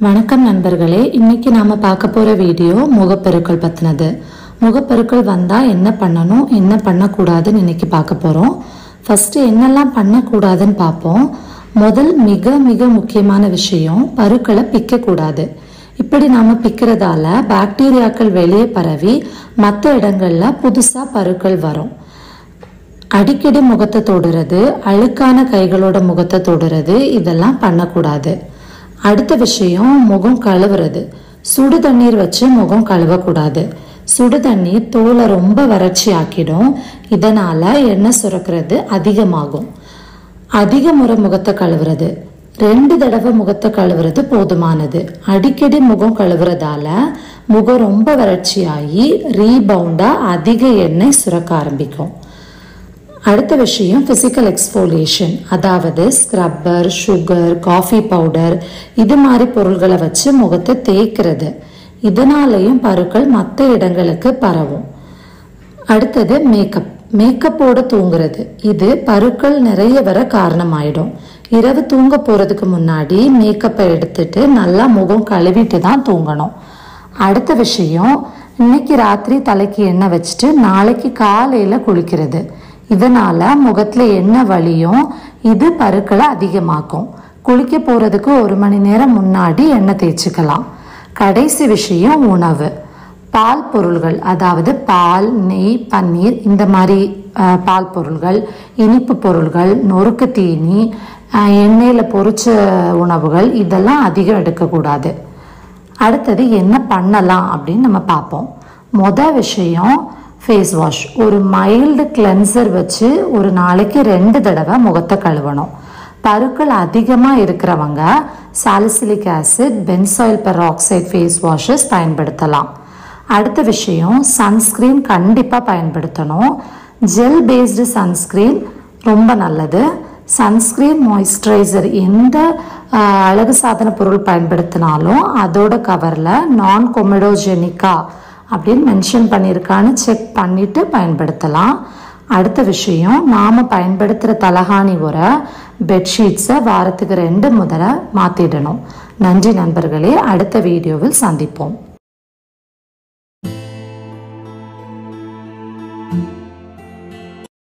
வணக்கம் நண்பர்களே இன்னைக்கு நாம பார்க்க போற வீடியோ முகப்பெருக்கள் பத்தினது முகப்பெருக்கள் வந்தா என்ன பண்ணணும் என்ன பண்ணக்கூடாதுன்னு இன்னைக்கு பார்க்க போறோம் ஃபர்ஸ்ட் என்னெல்லாம் பண்ணக்கூடாதுன்னு பார்ப்போம் முதல் மிக மிக முக்கியமான விஷயம் பருக்களை பிக்க கூடாது இப்படி நாம பிக்கிறதால பாக்டீரியாக்கள் வெளியே பரவி மற்ற இடங்கள்ல புதுசா பருக்கள் வரும் அடிக்கடி முகத்தை தொடுறது அழுக்கான கைகளோட முகத்தை தொடுறது இதெல்லாம் பண்ணக்கூடாது அடுத்த விஷயம் முகம் கழுவுறது சுடு தண்ணீர் வச்சு முகம் கழுவக்கூடாது சுடு தண்ணீர் தோலை ரொம்ப வறட்சி ஆக்கிடும் இதனால எண்ணெய் சுரக்கிறது அதிகமாகும் அதிக முறை முகத்தை கழுவுறது ரெண்டு தடவை முகத்தை கழுவுறது போதுமானது அடிக்கடி முகம் கழுவுறதால முகம் ரொம்ப வறட்சியாகி ரீபவுண்டா அதிக எண்ணெய் சுரக்க ஆரம்பிக்கும் அடுத்த விஷயம் ஃபிசிக்கல் எக்ஸ்ஃபோலியேஷன் அதாவது ஸ்க்ரப்பர் சுகர் காஃபி பவுடர் இது மாதிரி பொருள்களை வச்சு முகத்தை தேய்க்கிறது இதனாலையும் பருக்கள் மற்ற இடங்களுக்கு பரவும் அடுத்தது மேக்கப் மேக்கப்போட தூங்குறது இது பருக்கள் நிறைய வர காரணமாயிடும் இரவு தூங்க போறதுக்கு முன்னாடி மேக்கப்பை எடுத்துட்டு நல்லா முகம் கழுவிட்டு தான் தூங்கணும் அடுத்த விஷயம் இன்னைக்கு ராத்திரி தலைக்கு எண்ணெய் வச்சுட்டு நாளைக்கு காலையில குளிக்கிறது இதனால முகத்துல எண்ணெய் வலியும் இது பருக்களை அதிகமாக்கும் குளிக்க போறதுக்கு ஒரு மணி நேரம் முன்னாடி எண்ணெய் தேய்ச்சிக்கலாம் கடைசி விஷயம் உணவு பால் பொருள்கள் அதாவது பால் நெய் பன்னீர் இந்த மாதிரி அஹ், பால் பொருள்கள் இனிப்பு பொருள்கள் நொறுக்கு தீனி அஹ், எண்ணெயில் பொரிச்ச உணவுகள் இதெல்லாம் அதிகம் எடுக்கக்கூடாது அடுத்தது என்ன பண்ணலாம் அப்படின்னு நம்ம பார்ப்போம் மொதல் விஷயம் ஃபேஸ் வாஷ் ஒரு மைல்டு கிளென்சர் வச்சு ஒரு நாளைக்கு ரெண்டு தடவை முகத்தை கழுவணும் பருக்கள் அதிகமாக இருக்கிறவங்க salicylic acid benzoyl peroxide face washes பயன்படுத்தலாம் அடுத்த விஷயம் சன்ஸ்கிரீன் கண்டிப்பாக பயன்படுத்தணும் ஜெல் பேஸ்டு சன்ஸ்கிரீன் ரொம்ப நல்லது சன்ஸ்கிரீன் மாய்ஸ்சரைசர் எந்த ஆஹ், அழகு சாதன பொருள் பயன்படுத்தினாலும் அதோட கவரில் நான் கொமெடோஜெனிக்கா அப்படின்னு மென்ஷன் பண்ணியிருக்கான்னு செக் பண்ணிட்டு பயன்படுத்தலாம் அடுத்த விஷயம் நாம் பயன்படுத்துகிற தலகாணி உரை பெட்ஷீட்ஸை வாரத்துக்கு ரெண்டு முதல்ல மாற்றிடணும் நன்றி நண்பர்களே அடுத்த வீடியோவில் சந்திப்போம்